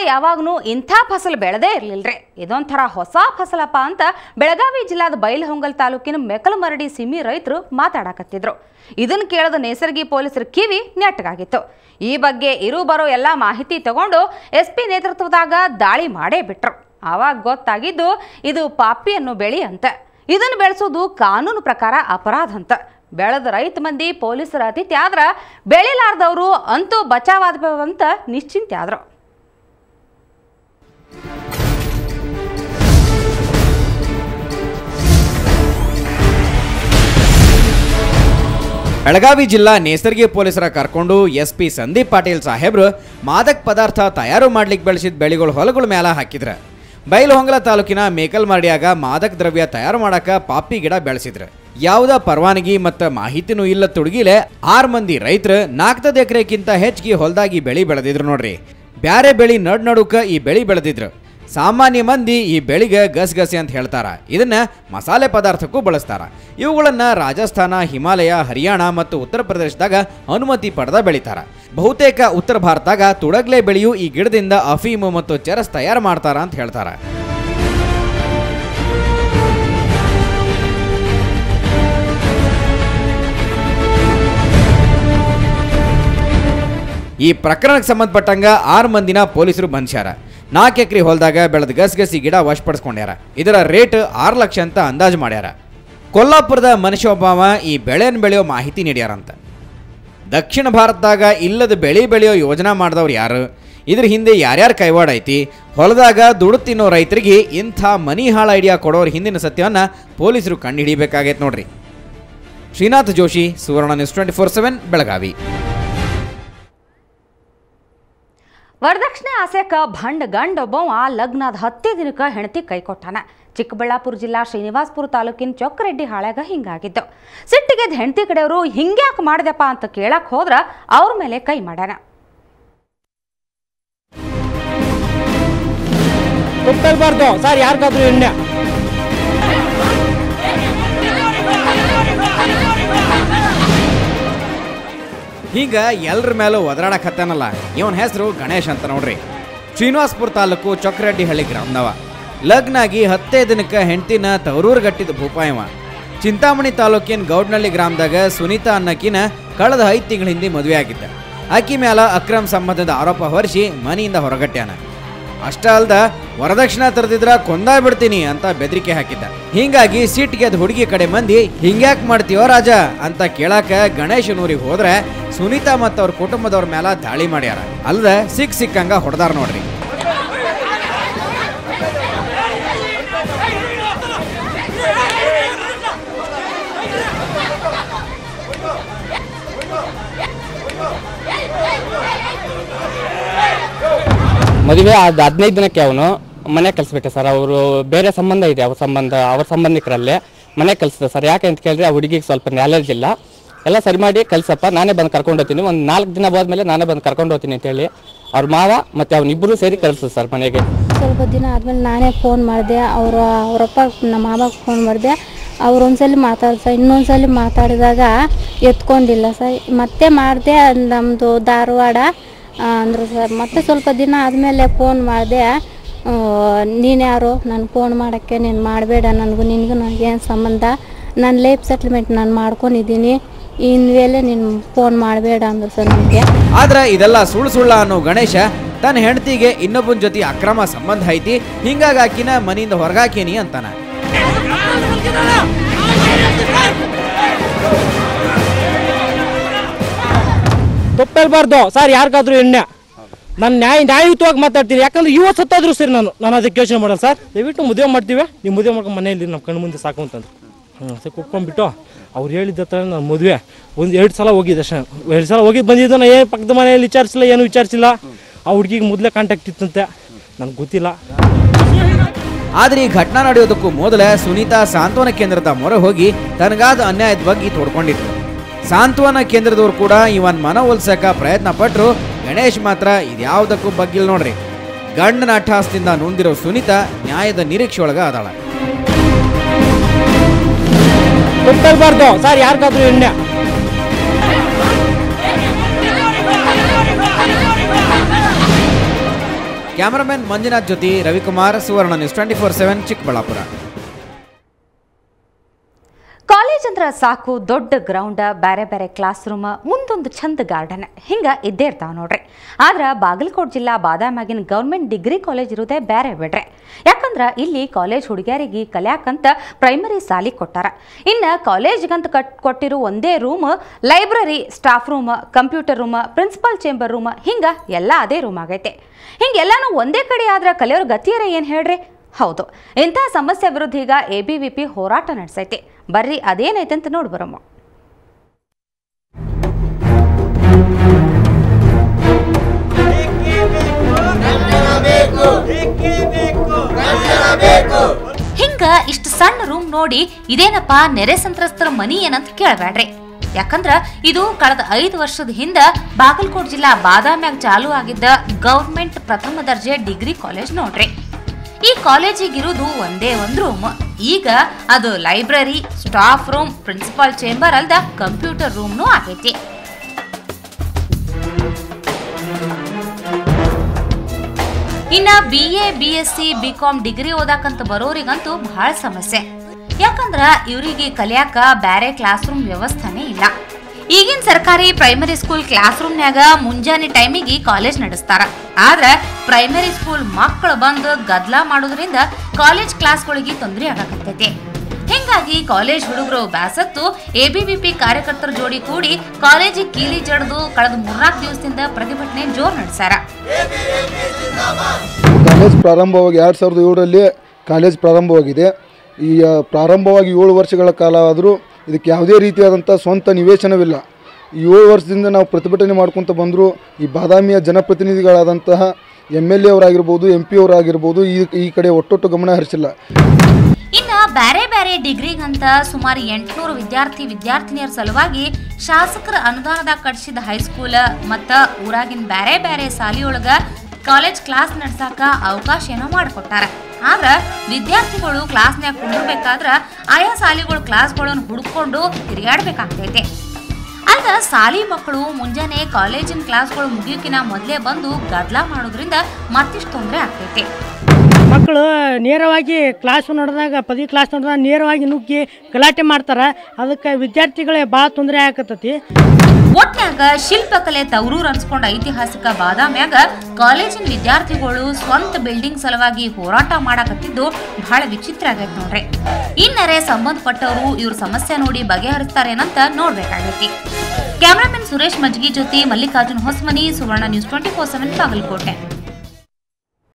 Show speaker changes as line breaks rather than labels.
ಯಾವಾಗ್ನೂ ಇಂಥ ಫಸಲು ಬೆಳೆದೇ ಇರಲಿಲ್ರಿ ಇದೊಂಥರ ಹೊಸ ಫಸಲಪ್ಪ ಅಂತ ಬೆಳಗಾವಿ ಜಿಲ್ಲಾದ ಬೈಲಹೊಂಗಲ್ ತಾಲೂಕಿನ ಮೆಕಲಮರಡಿ ಸಿಮಿ ರೈತರು ಮಾತಾಡಕತ್ತಿದ್ರು ಇದನ್ನ ಕೇಳದ ನೇಸರ್ಗಿ ಪೊಲೀಸರ ಕಿವಿ ನೆಟ್ಟಗಾಗಿತ್ತು ಈ ಬಗ್ಗೆ ಇರು ಬರೋ ಎಲ್ಲ ಮಾಹಿತಿ ತಗೊಂಡು ಎಸ್ ಪಿ ನೇತೃತ್ವದಾಗ ದಾಳಿ ಮಾಡೇ ಬಿಟ್ರು ಆವಾಗ ಗೊತ್ತಾಗಿದ್ದು ಇದು ಪಾಪಿ ಅನ್ನೋ ಬೆಳಿ ಅಂತ ಇದನ್ನು ಬೆಳೆಸೋದು ಕಾನೂನು ಪ್ರಕಾರ ಅಪರಾಧ ಅಂತ ಬೆಳೆದ ರೈತ ಮಂದಿ ಪೊಲೀಸರ ಅತಿಥಿ ಆದ್ರ ಬೆಳಿಲಾರ್ದವರು ಅಂತೂ ಬಚಾವಾದ ನಿಶ್ಚಿಂತೆ ಆದ್ರು
ಬೆಳಗಾವಿ ಜಿಲ್ಲಾ ನೇಸರ್ಗಿ ಪೊಲೀಸರ ಕರ್ಕೊಂಡು ಎಸ್ ಪಿ ಸಂದೀಪ್ ಪಾಟೀಲ್ ಸಾಹೇಬ್ರು ಮಾದಕ ಪದಾರ್ಥ ತಯಾರು ಮಾಡ್ಲಿಕ್ಕೆ ಬೆಳೆಸಿದ ಬೆಳೆಗಳು ಹೊಲಗಳ ಮ್ಯಾಲ ಹಾಕಿದ್ರ ಬೈಲಹೊಂಗಲ ತಾಲೂಕಿನ ಮೇಕಲ್ಮಾರ್ಡಿಯಾಗ ಮಾದಕ ದ್ರವ್ಯ ತಯಾರು ಮಾಡಕ ಪಾಪಿ ಗಿಡ ಬೆಳೆಸಿದ್ರ ಯಾವುದ ಪರವಾನಗಿ ಮತ್ತು ಮಾಹಿತಿನೂ ಇಲ್ಲ ತುಡುಗಿಲೆ ಆರು ಮಂದಿ ರೈತರು ನಾಲ್ಕದ ಎಕರೆಕ್ಕಿಂತ ಹೆಚ್ಚಿಗೆ ಹೊಲದಾಗಿ ಬೆಳಿ ಬೆಳೆದಿದ್ರು ನೋಡ್ರಿ ಬ್ಯಾರೆ ಬೆಳಿ ನಡ್ ನಡುಕ ಈ ಬೆಳಿ ಬೆಳೆದಿದ್ರು ಸಾಮಾನ್ಯ ಮಂದಿ ಈ ಬೆಳಿಗ್ಗೆ ಗಸಗಸೆ ಅಂತ ಹೇಳ್ತಾರ ಇದನ್ನ ಮಸಾಲೆ ಪದಾರ್ಥಕ್ಕೂ ಬಳಸ್ತಾರ ಇವುಗಳನ್ನ ರಾಜಸ್ಥಾನ ಹಿಮಾಲಯ ಹರಿಯಾಣ ಮತ್ತು ಉತ್ತರ ಪ್ರದೇಶದಾಗ ಅನುಮತಿ ಪಡೆದ ಬೆಳಿತಾರ ಬಹುತೇಕ ಉತ್ತರ ಭಾರತದಾಗ ತುಡಗ್ಲೆ ಬೆಳೆಯು ಈ ಗಿಡದಿಂದ ಅಫೀಮು ಮತ್ತು ಚರಸ್ ತಯಾರು ಮಾಡ್ತಾರ ಅಂತ ಹೇಳ್ತಾರ ಈ ಪ್ರಕರಣಕ್ಕೆ ಸಂಬಂಧಪಟ್ಟಂಗ ಆರು ಮಂದಿನ ಪೊಲೀಸರು ಬಂಧಿಸ್ಯಾರ ನಾಲ್ಕು ಎಕರೆ ಹೊಲದಾಗ ಬೆಳೆದ ಗಸಗಸಿ ಗಿಡ ವಶಪಡಿಸ್ಕೊಂಡ್ಯಾರ ಇದರ ರೇಟ್ ಆರು ಲಕ್ಷ ಅಂತ ಅಂದಾಜು ಮಾಡ್ಯಾರ ಕೊಲ್ಲಾಪುರದ ಮನುಷ್ಯ ಒಬ್ಬವ ಈ ಬೆಳೆನ ಬೆಳೆಯೋ ಮಾಹಿತಿ ನೀಡ್ಯಾರಂತ ದಕ್ಷಿಣ ಭಾರತದಾಗ ಇಲ್ಲದ ಬೆಳೆ ಬೆಳೆಯೋ ಯೋಜನಾ ಮಾಡಿದವ್ರು ಯಾರು ಇದ್ರ ಹಿಂದೆ ಯಾರ್ಯಾರ ಕೈವಾಡ ಐತಿ ಹೊಲದಾಗ ದುಡ್ಡು ತಿನ್ನೋ ರೈತರಿಗೆ ಇಂಥ ಮನಿ ಹಾಳ ಐಡಿಯಾ ಕೊಡೋರ ಹಿಂದಿನ ಸತ್ಯವನ್ನ ಪೊಲೀಸರು ಕಂಡು ಹಿಡಿಬೇಕಾಗೈತೆ ನೋಡ್ರಿ Srinath Joshi Suvarna news twenty four seven Belagavi
ವರದಕ್ಷಿಣೆ ಆಸೆಕ ಭಂಡ್ ಗಂಡ ಒಬ್ಬವ ಲಗ್ನದ ಹತ್ತೇ ದಿನಕ್ಕೆ ಹೆಂಡತಿ ಕೈ ಕೊಟ್ಟಾನ ಚಿಕ್ಕಬಳ್ಳಾಪುರ ಜಿಲ್ಲಾ ಶ್ರೀನಿವಾಸಪುರ ತಾಲೂಕಿನ ಚೊಕ್ಕರೆಡ್ಡಿ ಹಾಳ್ಯಾಗ ಹಿಂಗಾಗಿತ್ತು ಸಿಟ್ಟಿಗೆದ್ ಹೆಂಡತಿ ಕಡೆಯವರು ಹಿಂಗ್ಯಾಕೆ ಮಾಡ್ದಪ್ಪ ಅಂತ ಕೇಳಕ್ ಹೋದ್ರ ಅವ್ರ ಮೇಲೆ ಕೈ ಮಾಡ್ಯಾನ
ಕೊಟ್ಟಲ್ಬಾರ್ದು ಸರ್ ಯಾರಿಗಾದ್ರೂ ಎಣ್ಣೆ
ಈಗ ಎಲ್ರ ಮೇಲೂ ಒದರಾಡಕತ್ತಾನಲ್ಲ ಇವನ್ ಹೆಸರು ಗಣೇಶ್ ಅಂತ ನೋಡ್ರಿ ಶ್ರೀನಿವಾಸ್ಪುರ ತಾಲೂಕು ಚೊಕ್ಕರೆಡ್ಡಿಹಳ್ಳಿ ಗ್ರಾಮದವ ಲಗ್ನಾಗಿ ಹತ್ತೇ ದಿನಕ್ಕೆ ಹೆಂಡ್ತಿನ ತವರೂರು ಗಟ್ಟಿದ ಭೂಪಾಯವ ಚಿಂತಾಮಣಿ ತಾಲೂಕಿನ ಗೌಡ್ನಳ್ಳಿ ಗ್ರಾಮದಾಗ ಸುನೀತಾ ಅನ್ನಕಿನ ಕಳೆದ ಐದು ತಿಂಗಳ ಹಿಂದೆ ಮದುವೆ ಆಗಿದ್ದ ಆಕಿ ಮ್ಯಾಲ ಅಕ್ರಮ್ ಸಂಬಂಧದ ಆರೋಪ ಹೊರಿಸಿ ಮನೆಯಿಂದ ಹೊರಗಟ್ಟ್ಯಾನ ಅಷ್ಟ ಅಲ್ದ ವರದಕ್ಷಿಣೆ ತರದಿದ್ರ ಕೊಂದಾ ಬಿಡ್ತೀನಿ ಅಂತ ಬೆದರಿಕೆ ಹಾಕಿದ್ದ ಹಿಂಗಾಗಿ ಸಿಟ್ಗೆದ್ ಹುಡುಗಿ ಕಡೆ ಮಂದಿ ಹಿಂಗ್ಯಾಕ್ ಮಾಡ್ತೀವೋ ರಾಜ ಅಂತ ಕೇಳಾಕ ಗಣೇಶನೂರಿಗೆ ಹೋದ್ರೆ ಸುನೀತಾ ಮತ್ತು ಅವ್ರ ಕುಟುಂಬದವ್ರ ಮೇಲ ದಾಳಿ ಮಾಡ್ಯಾರ ಅಲ್ದ ಸಿಕ್ ಸಿಕ್ಕಂಗ ಹೊಡೆದಾರ ನೋಡ್ರಿ
ಮದುವೆ ಅದು ಹದಿನೈದು ದಿನಕ್ಕೆ ಅವನು ಮನೆ ಕಳಿಸ್ಬಿಟ್ಟೆ ಸರ್ ಅವರು ಬೇರೆ ಸಂಬಂಧ ಇದೆ ಅವ್ರ ಸಂಬಂಧ ಅವ್ರ ಸಂಬಂಧಿಕರಲ್ಲೇ ಮನೆ ಕಳಿಸಿದೆ ಸರ್ ಯಾಕೆ ಅಂತ ಕೇಳಿದ್ರೆ ಆ ಹುಡುಗಿಗೆ ಸ್ವಲ್ಪ ನಾಲೆಡ್ಜ್ ಇಲ್ಲ ಎಲ್ಲ ಸರಿ ಮಾಡಿ ಕಳ್ಸಪ್ಪ ನಾನೇ ಬಂದು ಕರ್ಕೊಂಡು ಹೋಗ್ತೀನಿ ಒಂದು ನಾಲ್ಕು ದಿನ ಹೋದ್ಮೇಲೆ ನಾನೇ ಬಂದು ಕರ್ಕೊಂಡು ಹೋಗ್ತೀನಿ ಅಂತೇಳಿ ಅವ್ರ ಮಾವ ಮತ್ತು ಅವ್ನಿಬ್ಬರು ಸೇರಿ ಕಳಿಸಿದ್ರು ಸರ್ ಮನೆಗೆ
ಸ್ವಲ್ಪ ದಿನ ಆದಮೇಲೆ ನಾನೇ ಫೋನ್ ಮಾಡಿದೆ ಅವರ ಅವರಪ್ಪ ನಮ್ಮ ಮಾವಾಗ ಫೋನ್ ಮಾಡಿದೆ ಅವ್ರು ಒಂದ್ಸಲಿ ಮಾತಾಡ್ಸ ಇನ್ನೊಂದ್ಸಲಿ ಮಾತಾಡಿದಾಗ ಎತ್ಕೊಂಡಿಲ್ಲ ಸರ್ ಮತ್ತೆ ಮಾಡಿದೆ ನಮ್ಮದು ಧಾರವಾಡ ಆ, ಅಂದ್ರು ಸರ್ ಮತ್ತೆ ಸ್ವಲ್ಪ ದಿನ ಆದಮೇಲೆ ಫೋನ್ ಮಾಡಿದೆ ನೀನು ಯಾರು ನಾನು ಫೋನ್ ಮಾಡೋಕ್ಕೆ ನೀನು ಮಾಡಬೇಡ ನನಗೂ ನಿನಗೂ ನನಗೇನು ಸಂಬಂಧ ನಾನು ಲೈಫ್ ಸೆಟ್ಲ್ಮೆಂಟ್ ನಾನು ಮಾಡ್ಕೊಂಡಿದ್ದೀನಿ ಇನ್ಮೇಲೆ ನೀನು ಫೋನ್ ಮಾಡಬೇಡ ಅಂದರು ಸರ್ ನನಗೆ
ಆದ್ರ ಇದೆಲ್ಲ ಸುಳ್ಳು ಸುಳ್ಳ ಅನ್ನೋ ಗಣೇಶ ತನ್ನ ಹೆಂಡತಿಗೆ ಇನ್ನೊಬ್ಬನ ಜೊತೆ ಅಕ್ರಮ ಸಂಬಂಧ ಐತಿ ಹಿಂಗಾಗಿ ಆಕಿನ ಮನೆಯಿಂದ ಹೊರಗಾಕೀನಿ ಅಂತಾನ
ತಪ್ಪಲ್ಬಾರ್ದು ಸರ್ ಯಾರಿಗಾದ್ರೂ ಎಣ್ಣೆ ನಾನು ನ್ಯಾಯ ನ್ಯಾಯಯುತವಾಗಿ ಮಾತಾಡ್ತೀನಿ ಯಾಕಂದ್ರೆ ಇವತ್ತು ಸತ್ತಾದ್ರೂ ಸರಿ ನಾನು ನಾನು ಅದಕ್ಕೆ ಯೋಚನೆ ಮಾಡಲ್ಲ ಸರ್ ದಯವಿಟ್ಟು ಮದುವೆ ಮಾಡ್ತೀವಿ ನೀವು ಮದುವೆ ಮಾಡ್ಕೊಂಡು ಮನೆಯಲ್ಲಿ ನಮ್ಮ ಕಣ್ಣು ಮುಂದೆ ಸಾಕು ಅಂತಂದ್ರು ಹ್ಞೂ ಸರಿ ಕುತ್ಕೊಂಡ್ಬಿಟ್ಟು ಅವ್ರು ಹೇಳಿದ್ದ ಥರ ನಾನು ಮದುವೆ ಒಂದು ಎರಡು ಸಲ ಹೋಗಿದ್ದೆ ಅಷ್ಟೇ ಎರಡು ಸಲ ಹೋಗಿದ್ದು ಬಂದಿದ್ದು ನಾನು ಏನು ಪಕ್ಕದ ಮನೆಯಲ್ಲಿ ವಿಚಾರಿಸಿಲ್ಲ ಏನು ವಿಚಾರಿಸಿಲ್ಲ ಆ ಹುಡುಗಿಗೆ ಮೊದಲೇ ಕಾಂಟ್ಯಾಕ್ಟ್ ಇತ್ತಂತೆ ನನಗೆ ಗೊತ್ತಿಲ್ಲ
ಆದ್ರೆ ಈ ಘಟನಾ ನಡೆಯೋದಕ್ಕೂ ಮೊದಲೇ ಸುನೀತಾ ಸಾಂತ್ವನ ಕೇಂದ್ರದ ಮೊರೆ ಹೋಗಿ ತನಗಾದ ಅನ್ಯಾಯದ ಬಗ್ಗೆ ತೋಡ್ಕೊಂಡಿದ್ರು ಸಾಂತ್ವನ ಕೇಂದ್ರದವ್ರು ಕೂಡ ಇವನ್ ಮನವೊಲಿಸಕ ಪ್ರಯತ್ನ ಪಟ್ರು ಗಣೇಶ್ ಮಾತ್ರ ಇದ್ಯಾವುದಕ್ಕೂ ಬಗ್ಗಿಲ್ ನೋಡ್ರಿ ಗಂಡನ ಅಟ್ಟಹಾಸದಿಂದ ನೊಂದಿರೋ ಸುನೀತಾ ನ್ಯಾಯದ ನಿರೀಕ್ಷೆ ಒಳಗ ಅದಾಳ
ಕೊಟ್ಟಲ್ಬಾರ್ದು ಸರ್ ಯಾರಿಗಾದ್ರೂ ಎಣ್ಣೆ
ಕ್ಯಾಮರಾಮನ್ ಮಂಜುನಾಥ್ ಜೊತೆ Ravikumar Suvarna news twenty four seven Chikkaballapura
college ಅಂದ್ರೆ ಸಾಕು ದೊಡ್ಡ ಗ್ರೌಂಡ್ ಬೇರೆ ಬೇರೆ ಕ್ಲಾಸ್ ರೂಮ್ ಮುಂದೊಂದು ಚಂದ ಗಾರ್ಡನ್ ಹಿಂಗೆ ಇದ್ದೇ ಇರ್ತಾವೆ ನೋಡ್ರಿ ಆದ್ರೆ ಬಾಗಲಕೋಟೆ ಜಿಲ್ಲಾ ಬಾದಾಮಾಗಿನ ಗೌರ್ಮೆಂಟ್ ಡಿಗ್ರಿ ಕಾಲೇಜ್ ಇರೋದೇ ಬೇರೆ ಬಿಡ್ರಿ ಯಾಕಂದ್ರೆ ಇಲ್ಲಿ ಕಾಲೇಜ್ ಹುಡುಗಿಯರಿಗೆ ಕಲ್ಯಾಕಂತ ಪ್ರೈಮರಿ ಸಾಲಿ ಕೊಟ್ಟಾರ ಇನ್ನು ಕಾಲೇಜ್ಗಂತ ಕಟ್ ಕೊಟ್ಟಿರೋ ಒಂದೇ room library staff room computer room principal chamber room ಹಿಂಗೆ ಎಲ್ಲ ಅದೇ ರೂಮ್ ಆಗೈತೆ ಹಿಂಗೆಲ್ಲಾನು ಒಂದೇ ಕಡೆ ಆದ್ರೆ ಕಲಿಯೋರ ಗತಿಯರ ಏನು ಹೇಳ್ರಿ ಹೌದು ಇಂಥ ಸಮಸ್ಯೆ ವಿರುದ್ಧ ಈಗ ಎ ಬಿ ವಿ ಪಿ ಹೋರಾಟ ನಡೆಸೈತಿ ಬರ್ರಿ ಅದೇನೈತೆ ಅಂತ ನೋಡಿ ಬರಮ್ಮ ಹಿಂಗ ಇಷ್ಟು ಸಣ್ಣ ರೂಮ್ ನೋಡಿ ಇದೇನಪ್ಪ ನೆರೆ ಸಂತ್ರಸ್ತರ ಮನಿ ಏನಂತ ಕೇಳಬೇಡ್ರಿ ಯಾಕಂದ್ರ ಇದು ಕಳೆದ ಐದು ವರ್ಷದ ಹಿಂದ ಬಾಗಲಕೋಟೆ ಜಿಲ್ಲಾ ಬಾದಾಮ್ಯಾಗ ಚಾಲು ಆಗಿದ್ದ ಗೌರ್ಮೆಂಟ್ ಪ್ರಥಮ ದರ್ಜೆ ಡಿಗ್ರಿ ಕಾಲೇಜ್ ನೋಡ್ರಿ ಈ ಕಾಲೇಜಿಗಿರುವುದು ಒಂದೇ ಒಂದು ರೂಮ್ ಈಗ ಅದು library staff room principal chamber ಅಲ್ದ ಕಂಪ್ಯೂಟರ್ ರೂಮ್ನೂ ಆಗೈತಿ ಇನ್ನ B A B S C B com degree ಓದಾಕಂತ ಬರೋರಿಗಂತೂ ಬಹಳ ಸಮಸ್ಯೆ ಯಾಕಂದ್ರ ಇವರಿಗೆ ಕಲಿಯಾಕ ಬ್ಯಾರೆ ಕ್ಲಾಸ್ ರೂಮ್ ವ್ಯವಸ್ಥೆನೇ ಇಲ್ಲ ಈಗಿನ ಸರ್ಕಾರಿ ಪ್ರೈಮರಿ ಸ್ಕೂಲ್ ಕ್ಲಾಸ್ ರೂಮ್ನ್ಯಾಗ ಮುಂಜಾನೆ ಟೈಮಿಗೆ ಕಾಲೇಜ್ ನಡೆಸ್ತಾರ ಆದ್ರೆ ಪ್ರೈಮರಿ ಸ್ಕೂಲ್ ಮಕ್ಕಳು ಬಂದು ಗದ್ಲ ಮಾಡೋದ್ರಿಂದ ಕಾಲೇಜ್ ಕ್ಲಾಸ್ಗಳಿಗೆ ತೊಂದರೆ ಆಗಾಕತ್ತೈತಿ ಹಿಂಗಾಗಿ ಕಾಲೇಜ್ ಹುಡುಗರು ಬ್ಯಾಸತ್ತು ಎಬಿವಿಪಿ ಕಾರ್ಯಕರ್ತರ ಜೋಡಿ ಕೂಡಿ ಕಾಲೇಜಿಗೆ ಕೀಲಿ ಜಡ್ದು ಕಳೆದ ಮೂರ್ನಾಲ್ಕು ದಿವಸದಿಂದ ಪ್ರತಿಭಟನೆ ಜೋರ್ ನಡೆಸಾರ
ಕಾಲೇಜ್ ಪ್ರಾರಂಭವಾಗಿ ಎರಡು ಸಾವಿರದ ಏಳರಲ್ಲಿ ಕಾಲೇಜ್ ಪ್ರಾರಂಭವಾಗಿದೆ ಈ ಆ, ಪ್ರಾರಂಭವಾಗಿ ಏಳು ವರ್ಷಗಳ ಕಾಲ ಆದರೂ ಇದಕ್ಕೆ ಯಾವುದೇ ರೀತಿಯಾದಂಥ ಸ್ವಂತ ನಿವೇಶನವಿಲ್ಲ ಈ ಏಳು ವರ್ಷದಿಂದ ನಾವು ಪ್ರತಿಭಟನೆ ಮಾಡ್ಕೊತ ಬಂದರೂ ಈ ಬಾದಾಮಿಯ ಜನಪ್ರತಿನಿಧಿಗಳಾದಂತಹ ಎಮ್ ಎಲ್ ಎ ಅವರಾಗಿರ್ಬೋದು ಎಂ ಪಿ ಅವರಾಗಿರ್ಬೋದು ಈ ಈ ಕಡೆ ಒಟ್ಟೊಟ್ಟು ಗಮನ ಹರಿಸಿಲ್ಲ
ಇನ್ನ ಬ್ಯಾರೆ ಬ್ಯಾರೆ ಡಿಗ್ರಿಗಂತ ಸುಮಾರು ಎಂಟುನೂರು ವಿದ್ಯಾರ್ಥಿ ವಿದ್ಯಾರ್ಥಿನಿಯರ ಸಲುವಾಗಿ ಶಾಸಕರ ಅನುದಾನದಾಗ ಕಟ್ಸಿದ ಹೈಸ್ಕೂಲ್ ಮತ್ತ ಊರಾಗಿನ ಬ್ಯಾರೆ ಬ್ಯಾರೆ ಸಾಲಿಯೊಳಗ ಕಾಲೇಜ್ ಕ್ಲಾಸ್ ನಡ್ಸಾಕ ಅವಕಾಶ ಏನೋ ಮಾಡಿಕೊಟ್ಟಾರ ಆದ್ರ ವಿದ್ಯಾರ್ಥಿಗಳು ಕ್ಲಾಸ್ನ್ಯಾಗ ಕುಂದಿರ್ಬೇಕಾದ್ರ ಆಯಾ ಸಾಲಿಗಳ ಕ್ಲಾಸ್ಗಳನ್ನು ಹುಡ್ಕೊಂಡು ತಿರುಗಾಡ್ಬೇಕಾಗ್ತೈತೆ ಅಲ್ಲ ಸಾಲಿ ಮಕ್ಕಳು ಮುಂಜಾನೆ ಕಾಲೇಜಿನ ಕ್ಲಾಸ್ಗಳು ಮುಗಿಯೋಕಿನ ಮೊದಲೇ ಬಂದು ಗದ್ಲ ಮಾಡೋದ್ರಿಂದ ಮತ್ತಿಷ್ಟು ತೊಂದರೆ ಆಗ್ತೈತೆ
ಮಕ್ಕಳು ನೇರವಾಗಿ ಕ್ಲಾಸ್ ನಡೆದಾಗ ಪದವಿ ಕ್ಲಾಸ್ ನಡೆದಾಗ ನೇರವಾಗಿ ನುಗ್ಗಿ ಗಲಾಟೆ ಮಾಡ್ತಾರೆ ಅದಕ್ಕೆ ವಿದ್ಯಾರ್ಥಿಗಳೇ ಭಾಳ ತೊಂದರೆ ಆಗತ್ತತಿ
ಒಟ್ನ್ಯಾಗ ಶಿಲ್ಪಕಲೆ ತವರೂರ್ ಅನ್ಸ್ಕೊಂಡ ಐತಿಹಾಸಿಕ ಬಾದಾಮ್ಯಾಗ ಕಾಲೇಜಿನ ವಿದ್ಯಾರ್ಥಿಗಳು ಸ್ವಂತ ಬಿಲ್ಡಿಂಗ್ ಸಲುವಾಗಿ ಹೋರಾಟ ಮಾಡಕತ್ತಿದ್ದು ಬಹಳ ವಿಚಿತ್ರ ಆಗೈತೆ ನೋಡ್ರಿ ಇನ್ನರೆ ಸಂಬಂಧಪಟ್ಟವರು ಇವ್ರ ಸಮಸ್ಯೆ ನೋಡಿ ಬಗೆಹರಿಸ್ತಾರೇನಂತ ನೋಡ್ಬೇಕಾಗೈತಿ ಕ್ಯಾಮ್ರಾಮನ್ ಸುರೇಶ್ ಮಜ್ಗಿ ಜೊತೆ Mallikarjun Hosmani Suvarna news twenty four seven Bagalkot